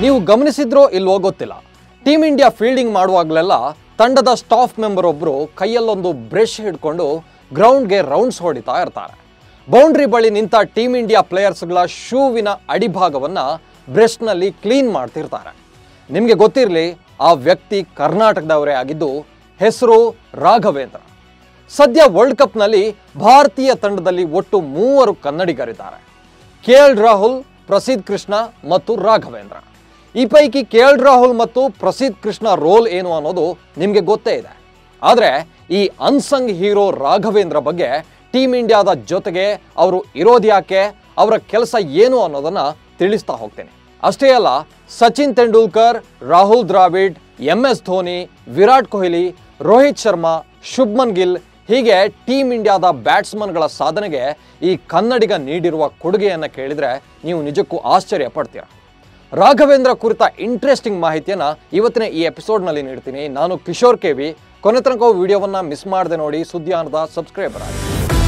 ನೀವು ಗಮನಿಸಿದ್ರೋ ಇಲ್ವೋ ಗೊತ್ತಿಲ್ಲ ಟೀಮ್ ಇಂಡಿಯಾ ಫೀಲ್ಡಿಂಗ್ ಮಾಡುವಾಗಲೆಲ್ಲ ತಂಡದ ಸ್ಟಾಫ್ ಮೆಂಬರ್ ಒಬ್ಬರು ಕೈಯಲ್ಲೊಂದು ಬ್ರಷ್ ಹಿಡ್ಕೊಂಡು ಗ್ರೌಂಡ್ಗೆ ರೌಂಡ್ಸ್ ಹೊಡಿತಾ ಇರ್ತಾರೆ ಬೌಂಡ್ರಿ ಬಳಿ ನಿಂತ ಟೀಮ್ ಇಂಡಿಯಾ ಪ್ಲೇಯರ್ಸ್ಗಳ ಶೂವಿನ ಅಡಿಭಾಗವನ್ನು ಬ್ರಷ್ನಲ್ಲಿ ಕ್ಲೀನ್ ಮಾಡ್ತಿರ್ತಾರೆ ನಿಮಗೆ ಗೊತ್ತಿರಲಿ ಆ ವ್ಯಕ್ತಿ ಕರ್ನಾಟಕದವರೇ ಆಗಿದ್ದು ಹೆಸರು ರಾಘವೇಂದ್ರ ಸದ್ಯ ವರ್ಲ್ಡ್ ಕಪ್ನಲ್ಲಿ ಭಾರತೀಯ ತಂಡದಲ್ಲಿ ಒಟ್ಟು ಮೂವರು ಕನ್ನಡಿಗರಿದ್ದಾರೆ ಕೆ ಎಲ್ ರಾಹುಲ್ ಪ್ರಸಿದ್ಧ್ ಕೃಷ್ಣ ಮತ್ತು ರಾಘವೇಂದ್ರ ಈ ಪೈಕಿ ಕೆ ಎಲ್ ರಾಹುಲ್ ಮತ್ತು ಪ್ರಸಿದ್ಧ್ ಕೃಷ್ಣ ರೋಲ್ ಏನು ಅನ್ನೋದು ನಿಮಗೆ ಗೊತ್ತೇ ಇದೆ ಆದರೆ ಈ ಅನ್ಸಂಗ್ ಹೀರೋ ರಾಘವೇಂದ್ರ ಬಗ್ಗೆ ಟೀಮ್ ಇಂಡಿಯಾದ ಜೊತೆಗೆ ಅವರು ಇರೋದ್ಯಾಕೆ ಅವರ ಕೆಲಸ ಏನು ಅನ್ನೋದನ್ನ ತಿಳಿಸ್ತಾ ಹೋಗ್ತೇನೆ ಅಷ್ಟೇ ಅಲ್ಲ ಸಚಿನ್ ತೆಂಡೂಲ್ಕರ್ ರಾಹುಲ್ ದ್ರಾವಿಡ್ ಎಂ ಎಸ್ ಧೋನಿ ವಿರಾಟ್ ಕೊಹ್ಲಿ ರೋಹಿತ್ ಶರ್ಮಾ ಶುಭ್ಮನ್ ಗಿಲ್ ಹೀಗೆ ಟೀಮ್ ಇಂಡಿಯಾದ ಬ್ಯಾಟ್ಸ್ಮನ್ಗಳ ಸಾಧನೆಗೆ ಈ ಕನ್ನಡಿಗ ನೀಡಿರುವ ಕೊಡುಗೆಯನ್ನು ಕೇಳಿದರೆ ನೀವು ನಿಜಕ್ಕೂ ಆಶ್ಚರ್ಯ ಪಡ್ತೀರ ರಾಘವೇಂದ್ರ ಕುರಿತ ಇಂಟ್ರೆಸ್ಟಿಂಗ್ ಮಾಹಿತಿಯನ್ನು ಇವತ್ತಿನ ಈ ಎಪಿಸೋಡ್ನಲ್ಲಿ ನೀಡ್ತೀನಿ ನಾನು ಕಿಶೋರ್ ಕೆವಿ ಕೊನೆ ತನಕ ವಿಡಿಯೋವನ್ನು ಮಿಸ್ ಮಾಡದೆ ನೋಡಿ ಸುದ್ದಿಯಾನದ ಸಬ್ಸ್ಕ್ರೈಬರ್ ಆಗಿ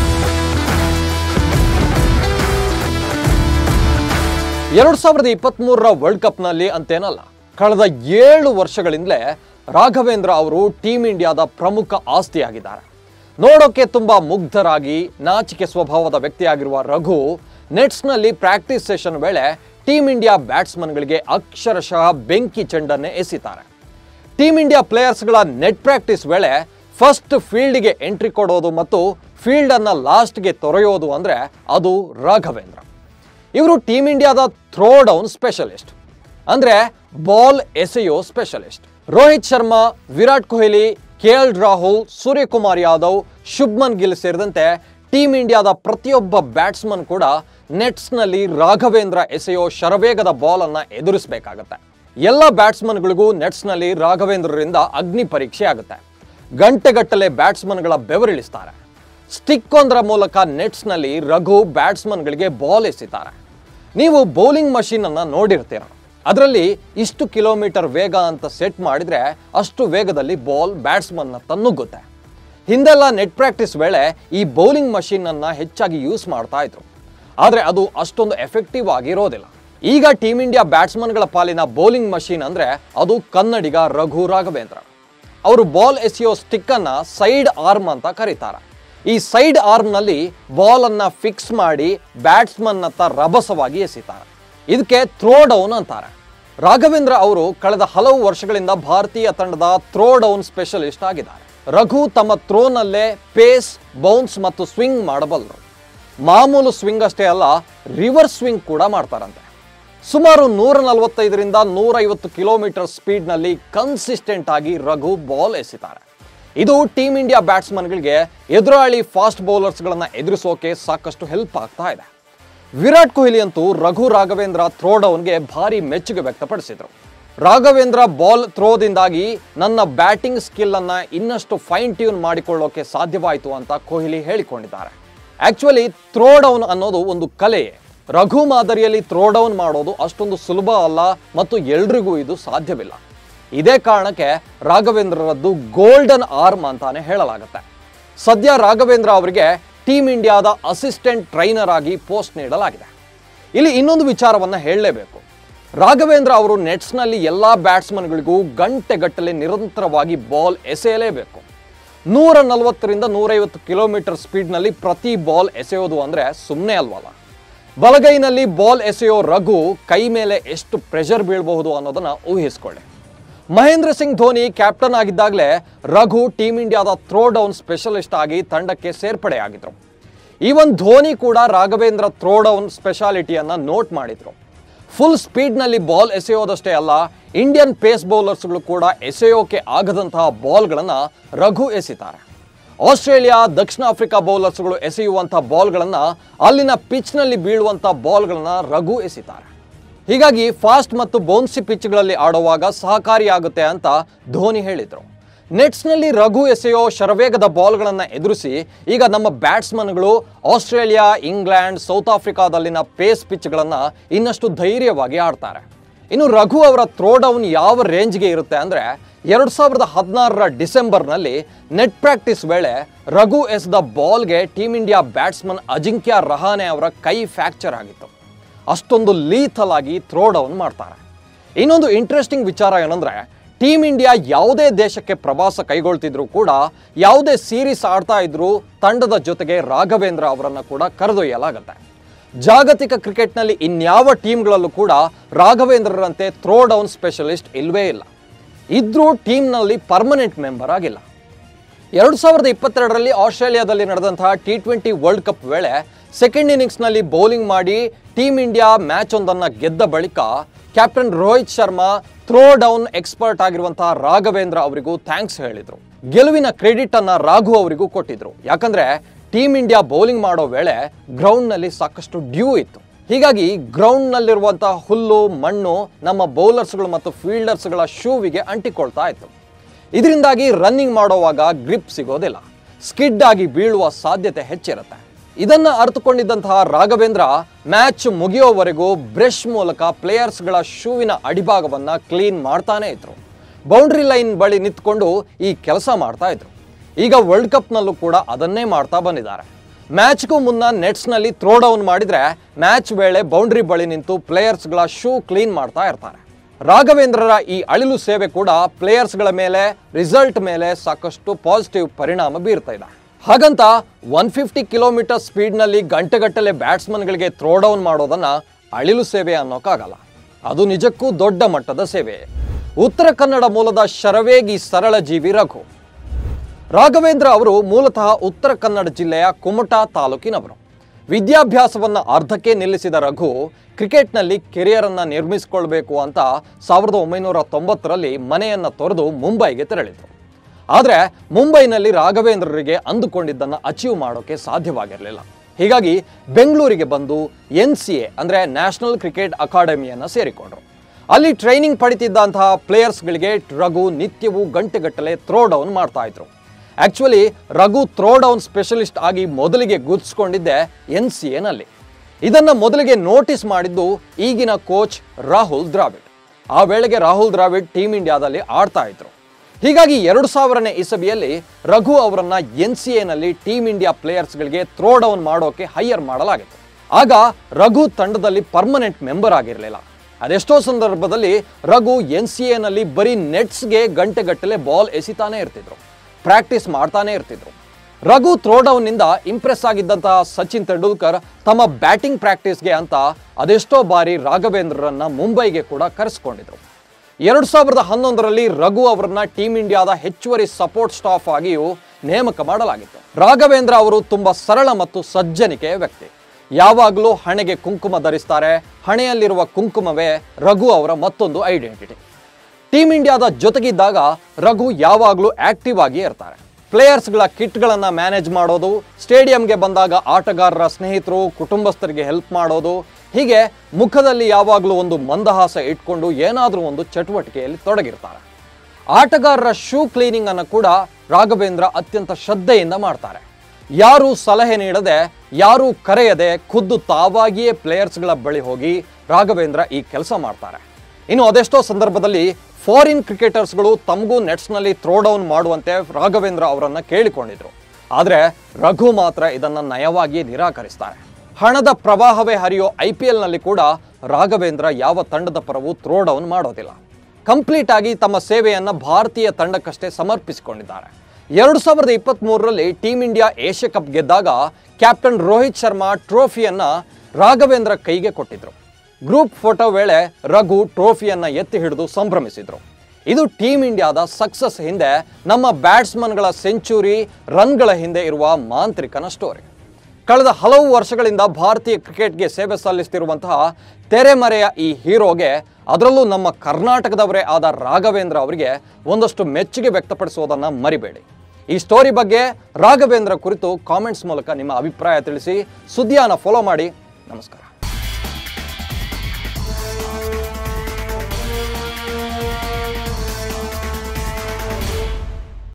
ಎರಡು ಸಾವಿರದ ಇಪ್ಪತ್ತ್ಮೂರರ ವರ್ಲ್ಡ್ ಕಪ್ನಲ್ಲಿ ಅಂತೇನಲ್ಲ ಕಳೆದ ಏಳು ವರ್ಷಗಳಿಂದಲೇ ರಾಘವೇಂದ್ರ ಅವರು ಟೀಮ್ ಇಂಡಿಯಾದ ಪ್ರಮುಖ ಆಸ್ತಿಯಾಗಿದ್ದಾರೆ ನೋಡೋಕೆ ತುಂಬಾ ಮುಗ್ಧರಾಗಿ ನಾಚಿಕೆ ಸ್ವಭಾವದ ವ್ಯಕ್ತಿಯಾಗಿರುವ ರಘು ನೆಟ್ಸ್ನಲ್ಲಿ ಪ್ರಾಕ್ಟೀಸ್ ಸೆಷನ್ ವೇಳೆ ಟೀಮ್ ಇಂಡಿಯಾ ಬ್ಯಾಟ್ಸ್ಮನ್ಗಳಿಗೆ ಅಕ್ಷರಶಃ ಬೆಂಕಿ ಚೆಂಡನ್ನೇ ಎಸಿತಾರೆ ಟೀಮ್ ಇಂಡಿಯಾ ಪ್ಲೇಯರ್ಸ್ಗಳ ನೆಟ್ ಪ್ರಾಕ್ಟೀಸ್ ವೇಳೆ ಫಸ್ಟ್ ಫೀಲ್ಡ್ಗೆ ಎಂಟ್ರಿ ಕೊಡೋದು ಮತ್ತು ಫೀಲ್ಡನ್ನು ಲಾಸ್ಟ್ಗೆ ತೊರೆಯೋದು ಅಂದರೆ ಅದು ರಾಘವೇಂದ್ರ ಇವರು ಟೀಮ್ ಇಂಡಿಯಾದ ಥ್ರೋ ಡೌನ್ ಸ್ಪೆಷಲಿಸ್ಟ್ ಅಂದ್ರೆ ಬಾಲ್ ಎಸೆಯೋ specialist Rohit Sharma Virat Kohli K L Rahul Suryakumar Yadav Shubman Gill ಸೇರಿದಂತೆ ಟೀಮ್ ಇಂಡಿಯಾದ ಪ್ರತಿಯೊಬ್ಬ ಬ್ಯಾಟ್ಸ್ಮನ್ ಕೂಡ ನೆಟ್ಸ್ನಲ್ಲಿ ರಾಘವೇಂದ್ರ ಎಸೆಯೋ ಶರವೇಗದ ಬಾಲ್ ಅನ್ನ ಎದುರಿಸಬೇಕಾಗತ್ತೆ ಎಲ್ಲ ಬ್ಯಾಟ್ಸ್ಮನ್ಗಳಿಗೂ ನೆಟ್ಸ್ನಲ್ಲಿ ರಾಘವೇಂದ್ರರಿಂದ ಅಗ್ನಿ ಪರೀಕ್ಷೆ ಆಗುತ್ತೆ ಗಂಟೆಗಟ್ಟಲೆ ಬ್ಯಾಟ್ಸ್ಮನ್ಗಳ ಬೆವರಿಳಿಸ್ತಾರೆ ಸ್ಟಿಕ್ ಒಂದರ ಮೂಲಕ ನೆಟ್ಸ್ನಲ್ಲಿ ರಘು ಬ್ಯಾಟ್ಸ್ಮನ್ಗಳಿಗೆ ಬಾಲ್ ಎಸಿತಾರೆ ನೀವು ಬೌಲಿಂಗ್ ಮಷೀನ್ ಅನ್ನ ನೋಡಿರ್ತೀರ ಅದರಲ್ಲಿ ಇಷ್ಟು ಕಿಲೋಮೀಟರ್ ವೇಗ ಅಂತ ಸೆಟ್ ಮಾಡಿದ್ರೆ ಅಷ್ಟು ವೇಗದಲ್ಲಿ ಬಾಲ್ ಬ್ಯಾಟ್ಸ್ಮನ್ನ ತನ್ನುಗ್ಗುತ್ತೆ ಹಿಂದೆಲ್ಲ ನೆಟ್ ಪ್ರಾಕ್ಟೀಸ್ ವೇಳೆ ಈ ಬೌಲಿಂಗ್ ಮಷೀನ್ ಅನ್ನ ಹೆಚ್ಚಾಗಿ ಯೂಸ್ ಮಾಡ್ತಾ ಇದ್ರು ಆದರೆ ಅದು ಅಷ್ಟೊಂದು ಎಫೆಕ್ಟಿವ್ ಆಗಿರೋದಿಲ್ಲ ಈಗ ಟೀಮ್ ಇಂಡಿಯಾ ಬ್ಯಾಟ್ಸ್ಮನ್ಗಳ ಪಾಲಿನ ಬೌಲಿಂಗ್ ಮಷೀನ್ ಅಂದ್ರೆ ಅದು ಕನ್ನಡಿಗ ರಘು ರಾಘವೇಂದ್ರ ಅವರು ಬಾಲ್ ಎಸೆಯೋ ಸ್ಟಿಕ್ ಅನ್ನ ಸೈಡ್ ಆರ್ಮ್ ಅಂತ ಕರೀತಾರೆ ಈ ಸೈಡ್ ಆರ್ಮ್ನಲ್ಲಿ ಬಾಲ್ ಅನ್ನ ಫಿಕ್ಸ್ ಮಾಡಿ ಬ್ಯಾಟ್ಸ್ಮನ್ ಅತ್ತ ರಭಸವಾಗಿ ಎಸಿತಾರೆ ಇದಕ್ಕೆ ಥ್ರೋ ಡೌನ್ ಅಂತಾರೆ ರಾಘವೇಂದ್ರ ಅವರು ಕಳೆದ ಹಲವು ವರ್ಷಗಳಿಂದ ಭಾರತೀಯ ತಂಡದ ಥ್ರೋ ಡೌನ್ ಸ್ಪೆಷಲಿಸ್ಟ್ ಆಗಿದ್ದಾರೆ ರಘು ತಮ್ಮ ಥ್ರೋನಲ್ಲೇ ಪೇಸ್ ಬೌನ್ಸ್ ಮತ್ತು ಸ್ವಿಂಗ್ ಮಾಡಬಲ್ಲರು ಮಾಮೂಲು ಸ್ವಿಂಗ್ ಅಷ್ಟೇ ಅಲ್ಲ ರಿವರ್ಸ್ ಸ್ವಿಂಗ್ ಕೂಡ ಮಾಡ್ತಾರಂತೆ ಸುಮಾರು ನೂರ ನಲವತ್ತೈದರಿಂದ ನೂರೈವತ್ತು ಕಿಲೋಮೀಟರ್ ಸ್ಪೀಡ್ನಲ್ಲಿ ಕನ್ಸಿಸ್ಟೆಂಟ್ ಆಗಿ ರಘು ಬಾಲ್ ಎಸಿತಾರೆ ಇದು ಟೀಮ್ ಇಂಡಿಯಾ ಬ್ಯಾಟ್ಸ್ಮನ್ಗಳಿಗೆ ಎದುರಾಳಿ ಫಾಸ್ಟ್ ಬೌಲರ್ಸ್ಗಳನ್ನು ಎದುರಿಸೋಕೆ ಸಾಕಷ್ಟು ಹೆಲ್ಪ್ ಆಗ್ತಾ ಇದೆ ವಿರಾಟ್ ಕೊಹ್ಲಿ ಅಂತೂ ರಘು ರಾಘವೇಂದ್ರ ಥ್ರೋ ಡೌನ್ಗೆ ಭಾರಿ ಮೆಚ್ಚುಗೆ ವ್ಯಕ್ತಪಡಿಸಿದರು ರಾಘವೇಂದ್ರ ಬಾಲ್ ಥ್ರೋದಿಂದಾಗಿ ನನ್ನ ಬ್ಯಾಟಿಂಗ್ ಸ್ಕಿಲ್ ಅನ್ನ ಇನ್ನಷ್ಟು ಫೈನ್ ಟ್ಯೂನ್ ಮಾಡಿಕೊಳ್ಳೋಕೆ ಸಾಧ್ಯವಾಯಿತು ಅಂತ ಕೊಹ್ಲಿ ಹೇಳಿಕೊಂಡಿದ್ದಾರೆ ಆಕ್ಚುಲಿ ಥ್ರೋ ಡೌನ್ ಅನ್ನೋದು ಒಂದು ಕಲೆಯೇ ರಘು ಮಾದರಿಯಲ್ಲಿ ಥ್ರೋ ಡೌನ್ ಮಾಡೋದು ಅಷ್ಟೊಂದು ಸುಲಭ ಅಲ್ಲ ಮತ್ತು ಎಲ್ರಿಗೂ ಇದು ಸಾಧ್ಯವಿಲ್ಲ ಇದೇ ಕಾರಣಕ್ಕೆ ರಾಘವೇಂದ್ರರದ್ದು ಗೋಲ್ಡನ್ ಆರ್ಮ್ ಅಂತಾನೆ ಹೇಳಲಾಗುತ್ತೆ ಸದ್ಯ ರಾಘವೇಂದ್ರ ಅವರಿಗೆ ಟೀಮ್ ಇಂಡಿಯಾದ ಅಸಿಸ್ಟೆಂಟ್ ಟ್ರೈನರ್ ಆಗಿ ಪೋಸ್ಟ್ ನೀಡಲಾಗಿದೆ ಇಲ್ಲಿ ಇನ್ನೊಂದು ವಿಚಾರವನ್ನ ಹೇಳಲೇಬೇಕು ರಾಘವೇಂದ್ರ ಅವರು ನೆಟ್ಸ್ನಲ್ಲಿ ಎಲ್ಲ ಬ್ಯಾಟ್ಸ್ಮನ್ಗಳಿಗೂ ಗಂಟೆಗಟ್ಟಲೆ ನಿರಂತರವಾಗಿ ಬಾಲ್ ಎಸೆಯಲೇಬೇಕು ನೂರ ನಲವತ್ತರಿಂದ ನೂರೈವತ್ತು ಕಿಲೋಮೀಟರ್ ಸ್ಪೀಡ್ನಲ್ಲಿ ಪ್ರತಿ ಬಾಲ್ ಎಸೆಯೋದು ಅಂದರೆ ಸುಮ್ಮನೆ ಅಲ್ವಲ್ಲ ಬಲಗೈನಲ್ಲಿ ಬಾಲ್ ಎಸೆಯೋ ರಘು ಕೈ ಮೇಲೆ ಎಷ್ಟು ಪ್ರೆಷರ್ ಬೀಳಬಹುದು ಅನ್ನೋದನ್ನ ಊಹಿಸ್ಕೊಳ್ಳಿ ಮಹೇಂದ್ರ ಸಿಂಗ್ ಧೋನಿ ಕ್ಯಾಪ್ಟನ್ ಆಗಿದ್ದಾಗಲೇ ರಘು ಟೀಮ್ ಇಂಡಿಯಾದ ಥ್ರೋ ಡೌನ್ ಸ್ಪೆಷಲಿಸ್ಟ್ ಆಗಿ ತಂಡಕ್ಕೆ ಸೇರ್ಪಡೆಯಾಗಿದ್ರು ಈವನ್ ಧೋನಿ ಕೂಡ ರಾಘವೇಂದ್ರ ಥ್ರೋ ಡೌನ್ ಸ್ಪೆಷಾಲಿಟಿಯನ್ನ ನೋಟ್ ಮಾಡಿದ್ರು ಫುಲ್ ಸ್ಪೀಡ್ನಲ್ಲಿ ಬಾಲ್ ಎಸೆಯೋದಷ್ಟೇ ಅಲ್ಲ ಇಂಡಿಯನ್ ಪೇಸ್ ಬೌಲರ್ಸ್ಗಳು ಕೂಡ ಎಸೆಯೋಕೆ ಆಗದಂತಹ ಬಾಲ್ಗಳನ್ನು ರಘು ಎಸಿತಾರೆ ಆಸ್ಟ್ರೇಲಿಯಾ ದಕ್ಷಿಣ ಆಫ್ರಿಕಾ ಬೌಲರ್ಸ್ಗಳು ಎಸೆಯುವಂಥ ಬಾಲ್ಗಳನ್ನು ಅಲ್ಲಿನ ಪಿಚ್ನಲ್ಲಿ ಬೀಳುವಂಥ ಬಾಲ್ಗಳನ್ನ ರಘು ಎಸಿತಾರೆ ಹೀಗಾಗಿ ಫಾಸ್ಟ್ ಮತ್ತು ಬೌನ್ಸಿ ಪಿಚ್ಗಳಲ್ಲಿ ಆಡುವಾಗ ಸಹಕಾರಿಯಾಗುತ್ತೆ ಅಂತ ಧೋನಿ ಹೇಳಿದರು ನೆಟ್ಸ್ನಲ್ಲಿ ರಘು ಎಸೆಯೋ ಶರವೇಗದ ಬಾಲ್ಗಳನ್ನು ಎದುರಿಸಿ ಈಗ ನಮ್ಮ ಬ್ಯಾಟ್ಸ್ಮನ್ಗಳು ಆಸ್ಟ್ರೇಲಿಯಾ ಇಂಗ್ಲೆಂಡ್ ಸೌತ್ ಆಫ್ರಿಕಾದಲ್ಲಿನ ಪೇಸ್ ಪಿಚ್ಗಳನ್ನು ಇನ್ನಷ್ಟು ಧೈರ್ಯವಾಗಿ ಆಡ್ತಾರೆ ಇನ್ನು ರಘು ಅವರ ಥ್ರೋ ಡೌನ್ ಯಾವ ರೇಂಜ್ಗೆ ಇರುತ್ತೆ ಅಂದರೆ ಎರಡು ಸಾವಿರದ ಹದಿನಾರರ ಡಿಸೆಂಬರ್ನಲ್ಲಿ ನೆಟ್ ಪ್ರಾಕ್ಟೀಸ್ ವೇಳೆ Raghu ಎಸ್ದ ಬಾಲ್ಗೆ team India batsman Ajinkya Rahane ಅವರ ಕೈ ಫ್ರ್ಯಾಕ್ಚರ್ ಆಗಿತ್ತು ಅಷ್ಟೊಂದು ಲೀಥಲ್ ಆಗಿ ಥ್ರೋ ಡೌನ್ ಮಾಡ್ತಾರೆ ಇನ್ನೊಂದು ಇಂಟ್ರೆಸ್ಟಿಂಗ್ ವಿಚಾರ ಏನಂದ್ರೆ ಟೀಮ್ ಇಂಡಿಯಾ ಯಾವುದೇ ದೇಶಕ್ಕೆ ಪ್ರವಾಸ ಕೈಗೊಳ್ತಿದ್ರು ಕೂಡ ಯಾವುದೇ ಸೀರೀಸ್ ಆಡ್ತಾ ಇದ್ರು ತಂಡದ ಜೊತೆಗೆ ರಾಘವೇಂದ್ರ ಅವರನ್ನ ಕೂಡ ಕರೆದೊಯ್ಯಲಾಗತ್ತೆ ಜಾಗತಿಕ ಕ್ರಿಕೆಟ್ನಲ್ಲಿ ಇನ್ಯಾವ ಟೀಮ್ಗಳಲ್ಲೂ ಕೂಡ ರಾಘವೇಂದ್ರರಂತೆ ಥ್ರೋ ಡೌನ್ ಸ್ಪೆಷಲಿಸ್ಟ್ ಇಲ್ವೇ ಇಲ್ಲ ಇದ್ರೂ ಟೀಮ್ನಲ್ಲಿ ಪರ್ಮನೆಂಟ್ ಮೆಂಬರ್ ಆಗಿಲ್ಲ ಎರಡು ಸಾವಿರದ ಇಪ್ಪತ್ತೆರಡರಲ್ಲಿ ಆಸ್ಟ್ರೇಲಿಯಾದಲ್ಲಿ ನಡೆದಂತಹ ಟಿ ಟ್ವೆಂಟಿ ವರ್ಲ್ಡ್ ಕಪ್ ವೇಳೆ ಸೆಕೆಂಡ್ ಇನ್ನಿಂಗ್ಸ್ನಲ್ಲಿ ಬೌಲಿಂಗ್ ಮಾಡಿ ಟೀಮ್ ಇಂಡಿಯಾ ಮ್ಯಾಚ್ ಒಂದನ್ನು ಗೆದ್ದ ಬಳಿಕ captain Rohit Sharma throw down expert ಆಗಿರುವಂತಹ ರಾಘವೇಂದ್ರ ಅವರಿಗೂ ಥ್ಯಾಂಕ್ಸ್ ಹೇಳಿದ್ರು ಗೆಲುವಿನ ಕ್ರೆಡಿಟ್ ಅನ್ನ ರಾಘು ಅವರಿಗೂ ಕೊಟ್ಟಿದ್ರು ಯಾಕಂದ್ರೆ ಟೀಮ್ ಇಂಡಿಯಾ ಬೌಲಿಂಗ್ ಮಾಡೋ ವೇಳೆ ಗ್ರೌಂಡ್ನಲ್ಲಿ ಸಾಕಷ್ಟು ಡ್ಯೂ ಇತ್ತು ಹೀಗಾಗಿ ಗ್ರೌಂಡ್ನಲ್ಲಿರುವಂತಹ ಹುಲ್ಲು ಮಣ್ಣು ನಮ್ಮ ಬೌಲರ್ಸ್ಗಳು ಮತ್ತು ಫೀಲ್ಡರ್ಸ್ಗಳ ಶೂವಿಗೆ ಅಂಟಿಕೊಳ್ತಾ ಇತ್ತು ಇದರಿಂದಾಗಿ ರನ್ನಿಂಗ್ ಮಾಡುವಾಗ ಗ್ರಿಪ್ ಸಿಗೋದಿಲ್ಲ ಸ್ಕಿಡ್ ಆಗಿ ಬೀಳುವ ಸಾಧ್ಯತೆ ಹೆಚ್ಚಿರುತ್ತೆ ಇದನ್ನ ಅರ್ಥಕೊಂಡಿದ್ದಂತಹ ರಾಘವೇಂದ್ರ ಮ್ಯಾಚ್ ಮುಗಿಯೋವರೆಗೂ ಬ್ರಷ್ ಮೂಲಕ ಪ್ಲೇಯರ್ಸ್ಗಳ ಶೂವಿನ ಅಡಿಭಾಗವನ್ನ ಕ್ಲೀನ್ ಮಾಡ್ತಾನೆ ಇದ್ರು ಬೌಂಡ್ರಿ ಲೈನ್ ಬಳಿ ನಿಂತ್ಕೊಂಡು ಈ ಕೆಲಸ ಮಾಡ್ತಾ ಇದ್ರು ಈಗ ವರ್ಲ್ಡ್ ಕಪ್ನಲ್ಲೂ ಕೂಡ ಅದನ್ನೇ ಮಾಡ್ತಾ ಬಂದಿದ್ದಾರೆ ಮ್ಯಾಚ್ಗೂ ಮುನ್ನ ನೆಟ್ಸ್ನಲ್ಲಿ ಥ್ರೋ ಡೌನ್ ಮಾಡಿದ್ರೆ ಮ್ಯಾಚ್ ವೇಳೆ ಬೌಂಡ್ರಿ ಬಳಿ ನಿಂತು ಪ್ಲೇಯರ್ಸ್ಗಳ ಶೂ ಕ್ಲೀನ್ ಮಾಡ್ತಾ ಇರ್ತಾರೆ ರಾಘವೇಂದ್ರರ ಈ ಅಳಿಲು ಸೇವೆ ಕೂಡ ಪ್ಲೇಯರ್ಸ್ಗಳ ಮೇಲೆ ರಿಸಲ್ಟ್ ಮೇಲೆ ಸಾಕಷ್ಟು ಪಾಸಿಟಿವ್ ಪರಿಣಾಮ ಬೀರ್ತಾ ಇದೆ ಹಾಗಂತ ಒನ್ ಫಿಫ್ಟಿ ಕಿಲೋಮೀಟರ್ ಸ್ಪೀಡ್ನಲ್ಲಿ ಗಂಟೆಗಟ್ಟಲೆ ಬ್ಯಾಟ್ಸ್ಮನ್ಗಳಿಗೆ ಥ್ರೋ ಡೌನ್ ಮಾಡೋದನ್ನ ಅಳಿಲು ಸೇವೆ ಅನ್ನೋಕ್ಕಾಗಲ್ಲ ಅದು ನಿಜಕ್ಕೂ ದೊಡ್ಡ ಮಟ್ಟದ ಸೇವೆ ಉತ್ತರ ಕನ್ನಡ ಮೂಲದ ಶರವೇಗಿ ಸರಳ ಜೀವಿ ರಘು ರಾಘವೇಂದ್ರ ಅವರು ಮೂಲತಃ ಉತ್ತರ ಕನ್ನಡ ಜಿಲ್ಲೆಯ ಕುಮಟಾ ತಾಲೂಕಿನವರು ವಿದ್ಯಾಭ್ಯಾಸವನ್ನ ಅರ್ಧಕ್ಕೆ ನಿಲ್ಲಿಸಿದ ರಘು ಕ್ರಿಕೆಟ್ನಲ್ಲಿ ಕೆರಿಯರನ್ನ ನಿರ್ಮಿಸಿಕೊಳ್ಬೇಕು ಅಂತ ಸಾವಿರದ ಒಂಬೈನೂರ ತೊಂಬತ್ತರಲ್ಲಿ ಮನೆಯನ್ನ ತೊರೆದು ಮುಂಬೈಗೆ ತೆರಳಿದ್ರು ಆದರೆ ಮುಂಬೈನಲ್ಲಿ ರಾಘವೇಂದ್ರರಿಗೆ ಅಂದುಕೊಂಡಿದ್ದನ್ನು ಅಚೀವ್ ಮಾಡೋಕೆ ಸಾಧ್ಯವಾಗಿರಲಿಲ್ಲ ಹೀಗಾಗಿ ಬೆಂಗಳೂರಿಗೆ ಬಂದು ಎನ್ ಸಿ ಎ ಅಂದರೆ ನ್ಯಾಷನಲ್ ಕ್ರಿಕೆಟ್ ಅಕಾಡೆಮಿಯನ್ನು ಸೇರಿಕೊಂಡ್ರು ಅಲ್ಲಿ ಟ್ರೈನಿಂಗ್ ಪಡಿತಿದ್ದಂತಹ ಪ್ಲೇಯರ್ಸ್ಗಳಿಗೆ ರಘು ನಿತ್ಯವೂ ಗಂಟೆಗಟ್ಟಲೆ ಥ್ರೋ ಡೌನ್ ಮಾಡ್ತಾ ಇದ್ರು actually Raghu throw down specialist ಆಗಿ ಮೊದಲಿಗೆ ಗುರುತಿಸ್ಕೊಂಡಿದ್ದೆ ಎನ್ ಸಿ ಎನಲ್ಲಿ ಇದನ್ನ ಮೊದಲಿಗೆ ನೋಟಿಸ್ ಮಾಡಿದ್ದು ಈಗಿನ ಕೋಚ್ ರಾಹುಲ್ ದ್ರಾವಿಡ್ ಆ ವೇಳೆಗೆ ರಾಹುಲ್ ದ್ರಾವಿಡ್ ಟೀಮ್ ಇಂಡಿಯಾದಲ್ಲಿ ಆಡ್ತಾ ಇದ್ರು ಹೀಗಾಗಿ ಎರಡು ಸಾವಿರನೇ ಇಸವಿಯಲ್ಲಿ ರಘು ಅವರನ್ನ ಎನ್ ಸಿ ಎನಲ್ಲಿ ಟೀಮ್ ಇಂಡಿಯಾ ಪ್ಲೇಯರ್ಸ್ಗಳಿಗೆ ಥ್ರೋ ಡೌನ್ ಮಾಡೋಕೆ ಹೈಯರ್ ಮಾಡಲಾಗಿತ್ತು ಆಗ ರಘು ತಂಡದಲ್ಲಿ ಪರ್ಮನೆಂಟ್ ಮೆಂಬರ್ ಆಗಿರಲಿಲ್ಲ ಅದೆಷ್ಟೋ ಸಂದರ್ಭದಲ್ಲಿ ರಘು ಎನ್ ಸಿ ಎನಲ್ಲಿ ಬರೀ ನೆಟ್ಸ್ಗೆ ಗಂಟೆಗಟ್ಟಲೆ ಬಾಲ್ ಎಸಿತಾನೆ ಇರ್ತಿದ್ರು ಪ್ರಾಕ್ಟೀಸ್ ಮಾಡ್ತಾನೆ ಇರ್ತಿದ್ರು ರಘು ಥ್ರೋಡೌನ್ನಿಂದ ಇಂಪ್ರೆಸ್ ಆಗಿದ್ದಂತಹ ಸಚಿನ್ ತೆಂಡೂಲ್ಕರ್ ತಮ್ಮ ಬ್ಯಾಟಿಂಗ್ ಪ್ರಾಕ್ಟೀಸ್ಗೆ ಅಂತ ಅದೆಷ್ಟೋ ಬಾರಿ ರಾಘವೇಂದ್ರರನ್ನ ಮುಂಬೈಗೆ ಕೂಡ ಕರೆಸ್ಕೊಂಡಿದ್ರು ಎರಡು ಸಾವಿರದ ಹನ್ನೊಂದರಲ್ಲಿ ರಘು ಅವರನ್ನ ಟೀಮ್ ಇಂಡಿಯಾದ ಹೆಚ್ಚುವರಿ ಸಪೋರ್ಟ್ ಸ್ಟಾಫ್ ಆಗಿಯೂ ನೇಮಕ ಮಾಡಲಾಗಿತ್ತು ರಾಘವೇಂದ್ರ ಅವರು ತುಂಬಾ ಸರಳ ಮತ್ತು ಸಜ್ಜನಿಕೆಯ ವ್ಯಕ್ತಿ ಯಾವಾಗಲೂ ಹಣೆಗೆ ಕುಂಕುಮ ಧರಿಸ್ತಾರೆ ಹಣೆಯಲ್ಲಿರುವ ಕುಂಕುಮವೇ ರಘು ಅವರ ಮತ್ತೊಂದು ಐಡೆಂಟಿಟಿ ಟೀಮ್ ಇಂಡಿಯಾದ ಜೊತೆಗಿದ್ದಾಗ ರಘು ಯಾವಾಗಲೂ ಆಕ್ಟಿವ್ ಆಗಿ ಇರ್ತಾರೆ ಪ್ಲೇಯರ್ಸ್ಗಳ ಕಿಟ್ಗಳನ್ನು ಮ್ಯಾನೇಜ್ ಮಾಡೋದು ಸ್ಟೇಡಿಯಂಗೆ ಬಂದಾಗ ಆಟಗಾರರ ಸ್ನೇಹಿತರು ಕುಟುಂಬಸ್ಥರಿಗೆ ಹೆಲ್ಪ್ ಮಾಡೋದು ಹೀಗೆ ಮುಖದಲ್ಲಿ ಯಾವಾಗಲೂ ಒಂದು ಮಂದಹಾಸ ಇಟ್ಕೊಂಡು ಏನಾದರೂ ಒಂದು ಚಟುವಟಿಕೆಯಲ್ಲಿ ತೊಡಗಿರ್ತಾರೆ ಆಟಗಾರರ ಶೂ ಕ್ಲೀನಿಂಗ್ ಅನ್ನು ಕೂಡ ರಾಘವೇಂದ್ರ ಅತ್ಯಂತ ಶ್ರದ್ಧೆಯಿಂದ ಮಾಡ್ತಾರೆ ಯಾರೂ ಸಲಹೆ ನೀಡದೆ ಯಾರೂ ಕರೆಯದೆ ಖುದ್ದು ತಾವಾಗಿಯೇ ಪ್ಲೇಯರ್ಸ್ಗಳ ಬಳಿ ಹೋಗಿ ರಾಘವೇಂದ್ರ ಈ ಕೆಲಸ ಮಾಡ್ತಾರೆ ಇನ್ನು ಅದೆಷ್ಟೋ ಸಂದರ್ಭದಲ್ಲಿ ಫಾರಿನ್ ಕ್ರಿಕೆಟರ್ಸ್ಗಳು ತಮಗೂ ನೆಟ್ಸ್ನಲ್ಲಿ ಥ್ರೋ ಡೌನ್ ಮಾಡುವಂತೆ ರಾಘವೇಂದ್ರ ಅವರನ್ನ ಕೇಳಿಕೊಂಡಿದ್ರು ಆದರೆ ರಘು ಮಾತ್ರ ಇದನ್ನ ನಯವಾಗಿ ನಿರಾಕರಿಸ್ತಾರೆ ಹಣದ ಪ್ರವಾಹವೇ ಹರಿಯೋ ಐ ಪಿ ಎಲ್ನಲ್ಲಿ ಕೂಡ ರಾಘವೇಂದ್ರ ಯಾವ ತಂಡದ ಪರವೂ ಥ್ರೋ ಡೌನ್ ಮಾಡೋದಿಲ್ಲ ಕಂಪ್ಲೀಟ್ ಆಗಿ ತಮ್ಮ ಸೇವೆಯನ್ನ ಭಾರತೀಯ ತಂಡಕ್ಕಷ್ಟೇ ಸಮರ್ಪಿಸಿಕೊಂಡಿದ್ದಾರೆ ಎರಡು ಸಾವಿರದ ಇಪ್ಪತ್ತ್ ಮೂರರಲ್ಲಿ ಟೀಮ್ ಇಂಡಿಯಾ ಏಷ್ಯಾ ಕಪ್ ಗೆದ್ದಾಗ ಕ್ಯಾಪ್ಟನ್ ರೋಹಿತ್ ಶರ್ಮಾ ಟ್ರೋಫಿಯನ್ನ ರಾಘವೇಂದ್ರ ಕೈಗೆ ಕೊಟ್ಟಿದ್ರು ಗ್ರೂಪ್ ಫೋಟೋ ವೇಳೆ ರಘು ಟ್ರೋಫಿಯನ್ನ ಎತ್ತಿ ಹಿಡಿದು ಸಂಭ್ರಮಿಸಿದ್ರು ಇದು ಟೀಮ್ ಇಂಡಿಯಾದ ಸಕ್ಸಸ್ ಹಿಂದೆ ನಮ್ಮ ಬ್ಯಾಟ್ಸ್ಮನ್ಗಳ ಸೆಂಚುರಿ ರನ್ಗಳ ಹಿಂದೆ ಇರುವ ಮಾಂತ್ರಿಕನ ಸ್ಟೋರಿ ಕಳೆದ ಹಲವು ವರ್ಷಗಳಿಂದ ಭಾರತೀಯ ಕ್ರಿಕೆಟ್ಗೆ ಸೇವೆ ಸಲ್ಲಿಸ್ತಿರುವಂತಹ ತೆರೆಮರೆಯ ಈ ಹೀರೋಗೆ ಅದರಲ್ಲೂ ನಮ್ಮ ಕರ್ನಾಟಕದವರೇ ಆದ ರಾಘವೇಂದ್ರ ಅವರಿಗೆ ಒಂದಷ್ಟು ಮೆಚ್ಚುಗೆ ವ್ಯಕ್ತಪಡಿಸುವುದನ್ನು ಮರಿಬೇಡಿ ಈ ಸ್ಟೋರಿ ಬಗ್ಗೆ ರಾಘವೇಂದ್ರ ಕುರಿತು ಕಾಮೆಂಟ್ಸ್ ಮೂಲಕ ನಿಮ್ಮ ಅಭಿಪ್ರಾಯ ತಿಳಿಸಿ ಸುದ್ದಿಯನ್ನು ಫಾಲೋ ಮಾಡಿ ನಮಸ್ಕಾರ